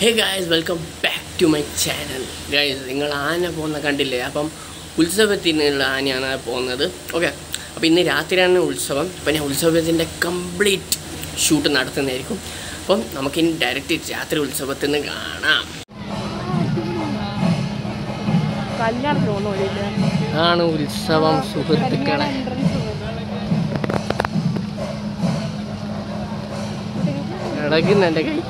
Hey guys welcome back to my channel guys നിങ്ങൾ ആന പോകുന്ന കണ്ടില്ലേ അപ്പം ഉത്സവത്തിനുള്ള ആനയാണ് പോകുന്നത് ഓക്കെ അപ്പോൾ ഇന്ന് രാത്രിയാണ് ഉത്സവം അപ്പം ഞാൻ ഉത്സവത്തിൻ്റെ കംപ്ലീറ്റ് ഷൂട്ട് നടത്തുന്നതായിരിക്കും അപ്പം നമുക്കിനി ഡയറക്റ്റ് രാത്രി ഉത്സവത്തിൽ നിന്ന് കാണാം കല്യാണത്തിന് ഒന്നുമില്ല ആണ് ഉത്സവം സുഹൃത്തുക്കളെ കിടക്കുന്ന എൻ്റെ കൈ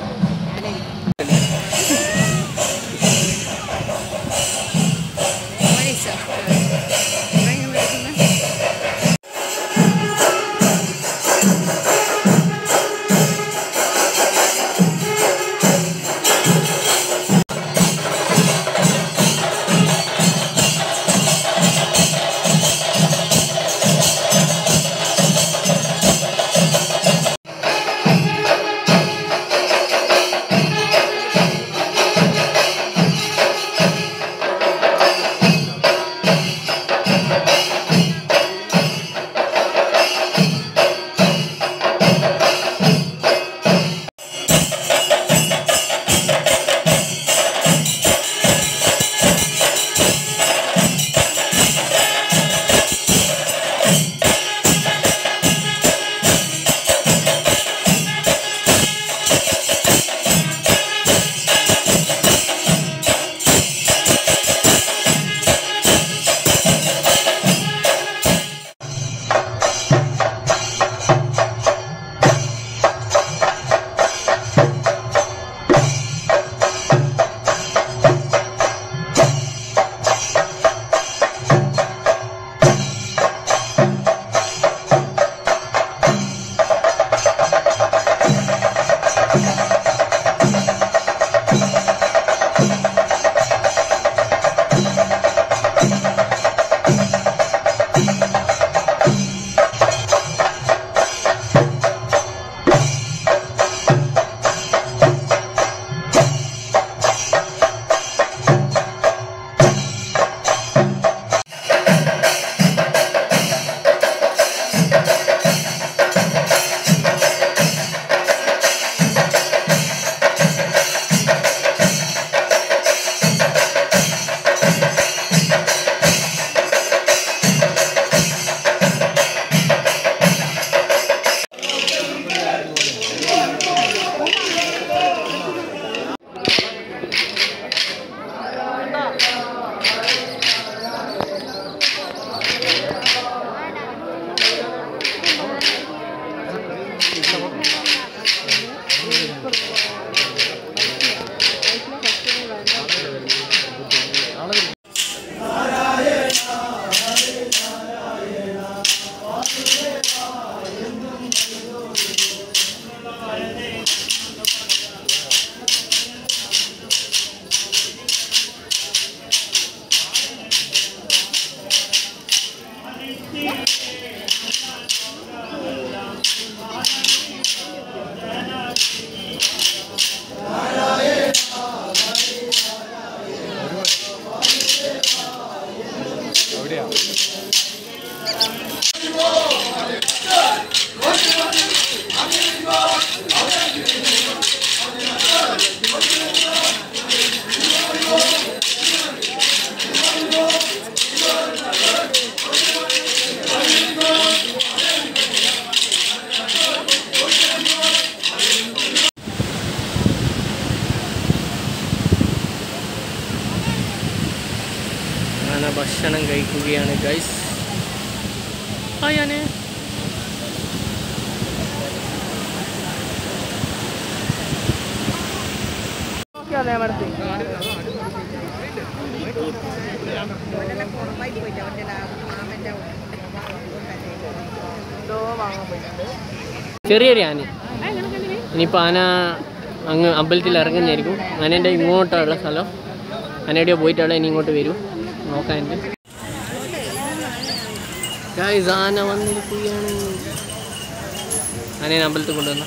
ആന ഭക്ഷണം കഴിക്കുകയാണ് ഗൈസ് ഹായ് ആനെ അതേ മടത്തി എന്തോ വാങ്ങാൻ പോയിട്ടുണ്ട് ചെറിയൊരു ആന ഇനിയിപ്പോൾ ആന അങ്ങ് അമ്പലത്തിൽ ഇറങ്ങുന്നതായിരിക്കും ആനേൻ്റെ ഇങ്ങോട്ടുള്ള സ്ഥലം ആനയുടെ പോയിട്ടുള്ള ഇനി ഇങ്ങോട്ട് വരും നോക്കാൻ ഗൈസ് ആന വന്നിരിക്കുകയാണ് ആനേനെ അമ്പലത്തിൽ കൊണ്ടുവന്ന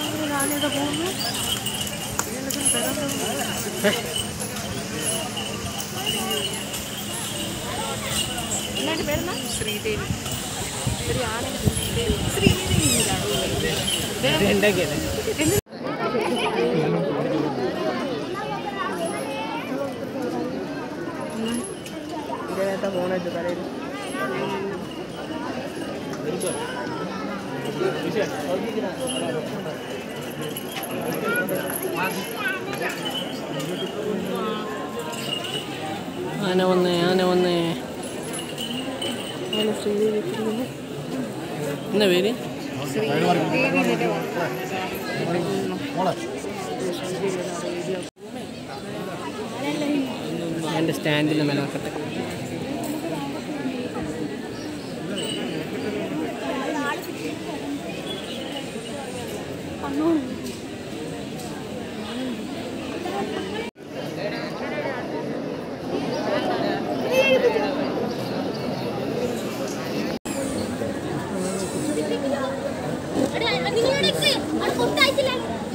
ശ്രീദേവി ആന വന്നേ ആന വന്നേ അങ്ങനെ ശ്രീദേവി ഇരിക്കുന്നു. എന്നാ പേര് എൻ്റെ സ്റ്റാൻഡിൻ്റെ മേലെ നോക്കട്ടെ നിങ്ങളോട് അവിടെ കൊട്ടായിട്ടില്ല